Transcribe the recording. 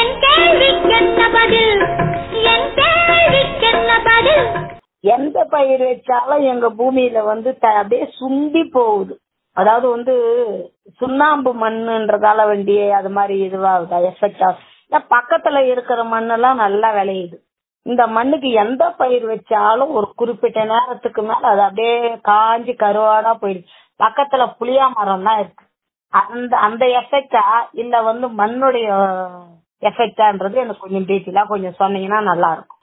என் கேள்விக்கென்ன பதில் என் கேள்விக்கென்ன பதில் எந்த பயிர் வச்சாலும் எங்க பூமியில வந்து த- அப்படியே சுண்டி போகுது அதாவது வந்து சுண்ணாம்பு மண்ணுன்றதால வேண்டிய அது மாதிரி இதுவாகுதா எஃபெக்ட் ஆகுது பக்கத்துல இருக்கிற மண்ணெல்லாம் நல்லா விளையுது இந்த மண்ணுக்கு எந்த பயிர் வச்சாலும் ஒரு குறிப்பிட்ட நேரத்துக்கு மேல அது அப்படியே காஞ்சி கருவாடா போயிடுச்சு பக்கத்துல புளியா மரம் தான் இருக்கு அந்த அந்த எஃபெக்டா இல்ல வந்து மண்ணுடைய எஃபெக்டான்றது எனக்கு கொஞ்சம் டீட்டெயிலா கொஞ்சம் சொன்னீங்கன்னா நல்லா இருக்கும்